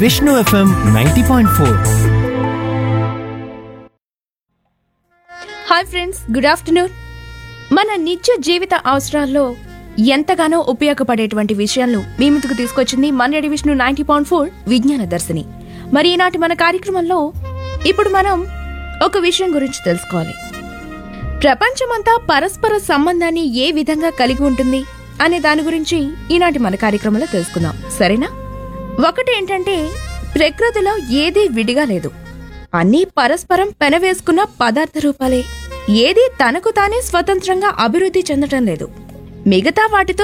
Vishnu FM ninety point four hi friends good afternoon మన నిత్య జీవిత అవసరాల్లో ఎంతగానో ఉపయోగపడేటువంటి విషయాలను మీ ముందుకు తీసుకొచ్చింది మన విష్ణు నైన్టీ పాయింట్ ఫోర్ విజ్ఞాన దర్శిని మరి ఈనాటి మన కార్యక్రమంలో ఇప్పుడు మనం ఒక విషయం గురించి తెలుసుకోవాలి ప్రపంచమంతా పరస్పర సంబంధాన్ని ఏ విధంగా కలిగి ఉంటుంది అనే దాని గురించి ఈనాటి మన కార్యక్రమంలో తెలుసుకుందాం సరేనా ఒకటి ఏంటంటే ప్రకృతిలో ఏదీ విడిగా లేదు అన్నీ పరస్పరం పెనవేసుకున్న పదార్థ రూపాలే ఏదీ తనకు తానే స్వతంత్రంగా అభివృద్ధి చెందటం లేదు మిగతా వాటితో